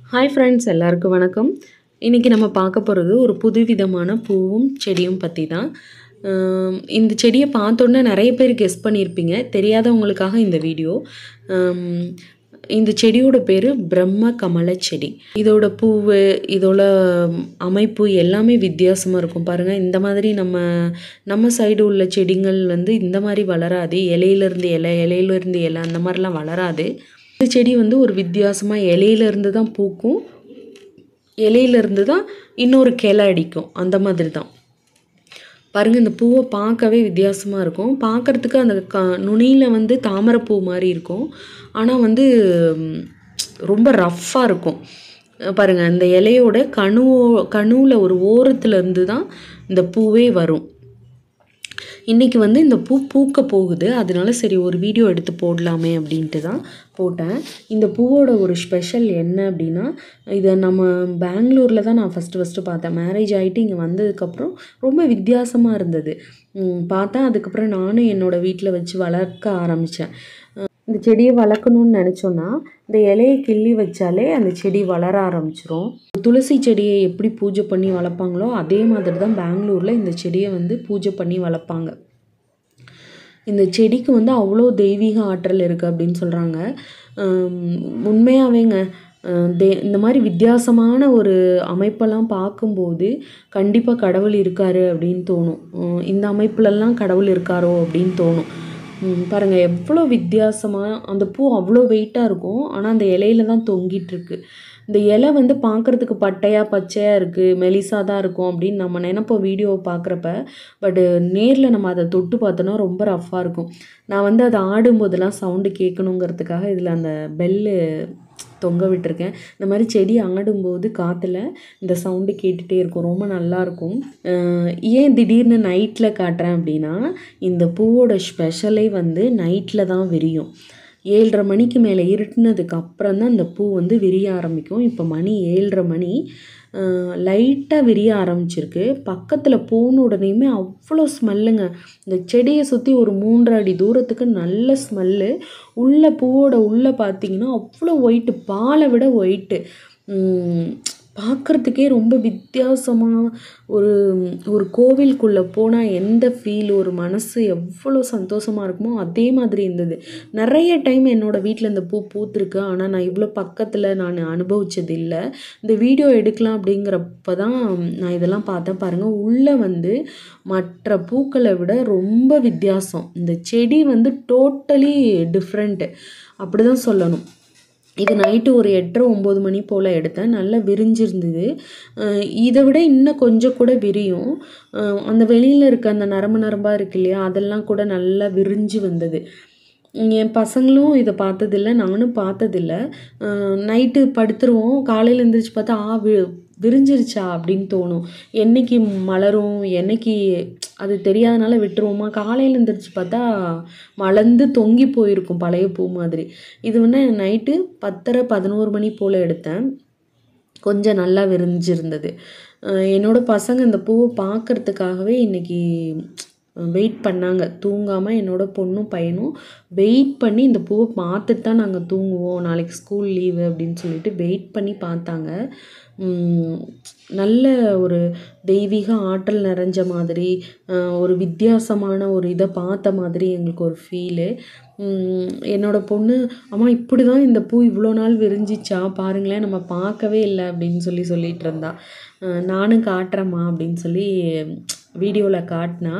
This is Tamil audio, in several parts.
ஹாய் ஃப்ரெண்ட்ஸ் எல்லாருக்கும் வணக்கம் இன்றைக்கி நம்ம பார்க்க போகிறது ஒரு புதுவிதமான பூவும் செடியும் பற்றி தான் ஆம், இந்த செடியை பார்த்தோன்னே நிறைய பேர் கெஸ் பண்ணியிருப்பீங்க தெரியாதவங்களுக்காக இந்த வீடியோ ஆம், இந்த செடியோட பேர் பிரம்ம கமல செடி இதோட பூவு இதோட அமைப்பு எல்லாமே வித்தியாசமாக இருக்கும் பாருங்கள் இந்த மாதிரி நம்ம நம்ம சைடு உள்ள செடிகள் வந்து இந்த மாதிரி வளராது இலையிலேருந்து இலை இலையிலேருந்து இலை அந்த மாதிரிலாம் வளராது இந்த செடி வந்து ஒரு வித்தியாசமாக இலையிலேருந்து தான் பூக்கும் இலையிலேருந்து தான் இன்னொரு கிளை அடிக்கும் அந்த மாதிரி தான் பாருங்கள் இந்த பூவை பார்க்கவே வித்தியாசமாக இருக்கும் பார்க்குறதுக்கு அந்த க நுனியில் வந்து தாமரைப்பூ மாதிரி இருக்கும் ஆனால் வந்து ம், ரொம்ப ரஃப்பாக இருக்கும் பாருங்கள் இந்த இலையோட கணுவோ கணுவில் ஒரு ஓரத்துல இருந்து தான் இந்த பூவே வரும் இன்றைக்கி வந்து இந்த பூ பூக்க போகுது அதனால சரி ஒரு வீடியோ எடுத்து போடலாமே அப்படின்ட்டு தான் போட்டேன் இந்த பூவோட ஒரு ஸ்பெஷல் என்ன அப்படின்னா இதை நம்ம பெங்களூரில் தான் நான் ஃபஸ்ட்டு ஃபஸ்ட்டு பார்த்தேன் மேரேஜ் ஆகிட்டு இங்கே வந்ததுக்கப்புறம் ரொம்ப வித்தியாசமாக இருந்தது உம், பார்த்தேன் அதுக்கப்புறம் நானும் என்னோடய வீட்டில் வச்சு வளர்க்க ஆரம்பித்தேன் இந்த செடியை வளர்க்கணும்னு நினச்சோன்னா இந்த இலையை கிள்ளி வச்சாலே அந்த செடி வளர ஆரம்பிச்சிரும் துளசி செடியை எப்படி பூஜை பண்ணி வளர்ப்பாங்களோ அதே மாதிரி தான் பெங்களூரில் இந்த செடியை வந்து பூஜை பண்ணி வளர்ப்பாங்க இந்த செடிக்கு வந்து அவ்வளோ தெய்வீக ஆற்றல் இருக்குது அப்படின்னு சொல்கிறாங்க உண்மையாகவேங்க அஹ் தே இந்த மாதிரி வித்தியாசமான ஒரு அமைப்பெல்லாம் பார்க்கும்போது கண்டிப்பாக கடவுள் இருக்காரு அப்படின்னு தோணும் உம் இந்த அமைப்புலலாம் கடவுள் இருக்காரோ அப்படின்னு தோணும் உம் பாருங்க எவ்வளோ வித்தியாசமாக அந்த பூ அவ்வளோ வெயிட்டாக இருக்கும் ஆனால் அந்த இலையில தான் தொங்கிட்டு இருக்கு இந்த இலை வந்து பார்க்குறதுக்கு பட்டையாக பச்சையாக இருக்குது மெலிசாக தான் இருக்கும் அப்படின்னு நம்ம நினைப்போம் வீடியோவை பார்க்குறப்ப பட்டு நேரில் நம்ம அதை தொட்டு பார்த்தோன்னா ரொம்ப ரஃப்பாக இருக்கும் நான் வந்து அதை ஆடும்போதெல்லாம் சவுண்டு கேட்கணுங்கிறதுக்காக இதில் அந்த பெல்லு தொங்க விட்டுருக்கேன் இந்த மாதிரி செடி ஆடும்போது காற்றுல இந்த சவுண்டு கேட்டுகிட்டே இருக்கும் ரொம்ப நல்லாயிருக்கும் ஏன் திடீர்னு நைட்டில் காட்டுறேன் அப்படின்னா இந்த பூவோட ஸ்பெஷலே வந்து நைட்டில் தான் விரியும் ஏழரை மணிக்கு மேலே இருட்டுனதுக்கு அப்புறம் தான் இந்த பூ வந்து விரிய ஆரம்பிக்கும் இப்போ மணி ஏழரை மணி லைட்டாக விரிய ஆரம்பிச்சிருக்கு பக்கத்தில் போன உடனேயுமே அவ்வளோ ஸ்மெல்லுங்க இந்த செடியை சுற்றி ஒரு மூன்று அடி தூரத்துக்கு நல்ல ஸ்மெல்லு உள்ள பூவோட உள்ளே பார்த்தீங்கன்னா அவ்வளோ ஒயிட்டு பாலை விட ஒயிட்டு பார்க்குறதுக்கே ரொம்ப வித்தியாசமாக ஒரு ஒரு கோவிலுக்குள்ளே போனால் எந்த ஃபீல் ஒரு மனசு எவ்வளோ சந்தோஷமாக இருக்குமோ அதே மாதிரி இருந்தது நிறைய டைம் என்னோடய வீட்டில் இந்த பூ பூத்திருக்கு ஆனால் நான் இவ்வளோ பக்கத்தில் நான் அனுபவிச்சது இல்லை இந்த வீடியோ எடுக்கலாம் அப்படிங்கிறப்ப தான் நான் இதெல்லாம் பார்த்தேன் பாருங்கள் உள்ளே வந்து மற்ற பூக்களை விட ரொம்ப வித்தியாசம் இந்த செடி வந்து டோட்டலி டிஃப்ரெண்ட்டு அப்படி தான் சொல்லணும் இது நைட்டு ஒரு எட்டரை ஒம்பது மணி போல் எடுத்தேன் நல்லா விரிஞ்சிருந்தது அஹ் இதை விட இன்னும் கொஞ்சம் கூட விரியும் அஹ் அந்த வெளியில் இருக்க அந்த நரம்பு நரம்பாக இருக்கு இல்லையா அதெல்லாம் கூட நல்லா விரிஞ்சு வந்தது என் பசங்களும் இதை பார்த்ததில்ல நானும் பார்த்ததில்ல நைட்டு படுத்துருவோம் காலையில் எழுந்திரிச்சு பார்த்தா ஆ வி விரிஞ்சிருச்சா அப்படின்னு தோணும் என்னைக்கு மலரும் என்னைக்கு அது தெரியாதனால விட்டுருவோமா காலையில் எழுந்திரிச்சு பார்த்தா மலர்ந்து தொங்கி போயிருக்கும் பழைய பூ மாதிரி இது வந்து நைட்டு பத்தரை பதினோரு மணி போல் எடுத்தேன் கொஞ்சம் நல்லா விரிஞ்சிருந்தது அஹ் என்னோட பசங்க இந்த பூவை பார்க்கறதுக்காகவே இன்னைக்கு வெயிட் பண்ணாங்க தூங்காமல் என்னோட பொண்ணும் பையனும் வெயிட் பண்ணி இந்த பூவை பார்த்துட்டு தான் நாங்கள் தூங்குவோம் நாளைக்கு ஸ்கூல் லீவு அப்படின்னு சொல்லிட்டு வெயிட் பண்ணி பார்த்தாங்க உம், நல்ல ஒரு தெய்வீக ஆற்றல் நிறைஞ்ச மாதிரி அஹ், ஒரு வித்தியாசமான ஒரு இதை பார்த்த மாதிரி எங்களுக்கு ஒரு ஃபீலு என்னோட பொண்ணு அம்மா இப்படி தான் இந்த பூ இவ்வளோ நாள் விரிஞ்சிச்சா பாருங்களேன் நம்ம பார்க்கவே இல்லை அப்படின்னு சொல்லி சொல்லிட்டு இருந்தா அஹ், நானும் காட்டுறேம்மா அப்படின்னு சொல்லி வீடியோவில் காட்டினா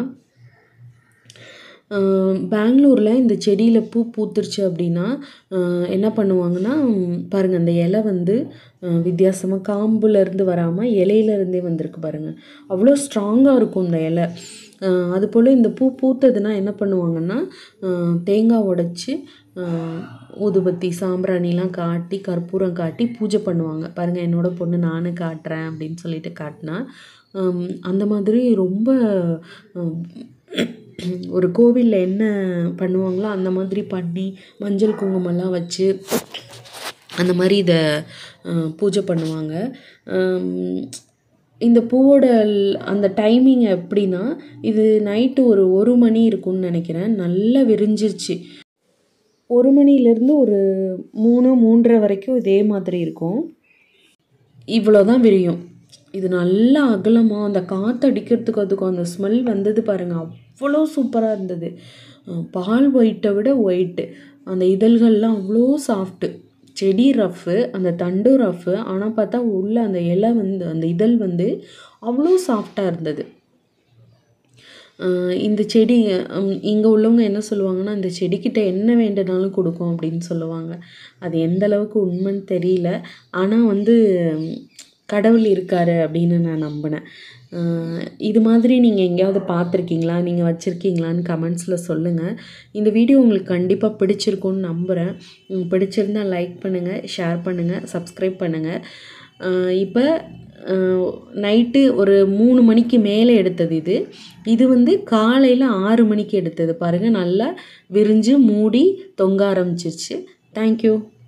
பெங்களூரில் இந்த செடியில் பூ பூத்துருச்சு அப்படின்னா அஹ், என்ன பண்ணுவாங்கன்னா ம், பாருங்க அந்த இலை வந்து வித்தியாசமாக காம்புலேருந்து வராமல் இலையிலேருந்தே வந்திருக்கு பாருங்க அவ்வளோ ஸ்ட்ராங்காக இருக்கும் இந்த இலை அஹ், அது போல் இந்த பூ பூத்ததுன்னா என்ன பண்ணுவாங்கன்னா அஹ், தேங்காய் உடைச்சி ஊதுபத்தி சாம்பிராணிலாம் காட்டி கற்பூரம் காட்டி பூஜை பண்ணுவாங்க பாருங்கள் என்னோட பொண்ணு நானும் காட்டுறேன் அப்படின்னு சொல்லிட்டு காட்டினா ஹம், அந்த மாதிரி ரொம்ப ஹம், ஒரு கோவிலில் என்ன பண்ணுவாங்களோ அந்த மாதிரி பண்ணி மஞ்சள் குங்குமம்லாம் வச்சு அந்த மாதிரி இதை அஹ், பூஜை பண்ணுவாங்க ஹம், இந்த பூவோட ல்- அந்த டைமிங் எப்படின்னா இது நைட்டு ஒரு ஒரு மணி இருக்கும்னு நினைக்கிறேன் நல்லா விரிஞ்சிருச்சு ஒரு மணிலேருந்து ஒரு மூணு மூன்றரை வரைக்கும் இதே மாதிரி இருக்கும் இவ்வளோ தான் விரியும் இது நல்லா அகலமாக அந்த காற்று அடிக்கிறதுக்கு அதுக்கும் அந்த ஸ்மெல் வந்தது பாருங்கள் அவ்வளோ சூப்பராக இருந்தது அஹ் பால் ஒயிட்டை விட ஒயிட்டு அந்த இதழ்கள்லாம் அவ்வளோ சாஃப்ட்டு செடி ரஃப்பு அந்த தண்டு ரஃப்பு ஆனால் பார்த்தா உள்ள அந்த இலை வந்து அந்த இதழ் வந்து அவ்வளோ சாஃப்டாக இருந்தது ஆஹ் இந்த செடி இங்கே உள்ளவங்க என்ன சொல்லுவாங்கன்னா இந்த செடிக்கிட்ட என்ன வேண்டுனாலும் கொடுக்கும் அப்படின்னு சொல்லுவாங்க அது எந்த அளவுக்கு உண்மைன்னு தெரியல ஆனால் வந்து உம், கடவுள் இருக்காரு அப்படின்னு நான் நம்பினேன் ஆஹ் இது மாதிரி நீங்கள் எங்கேயாவது பார்த்துருக்கீங்களா நீங்கள் வச்சுருக்கீங்களான்னு கமெண்ட்ஸில் சொல்லுங்கள் இந்த வீடியோ உங்களுக்கு கண்டிப்பாக பிடிச்சிருக்கும்னு நம்புகிறேன் உங்களுக்கு பிடிச்சிருந்தா லைக் பண்ணுங்கள் ஷேர் பண்ணுங்கள் சப்ஸ்கிரைப் பண்ணுங்கள் இப்போ நைட்டு ஒரு மூணு மணிக்கு மேலே எடுத்தது இது இது வந்து காலையில் ஆறு மணிக்கு எடுத்தது பாருங்கள் நல்லா விரிஞ்சு மூடி தொங்க ஆரம்பிச்சிருச்சு தேங்க்யூ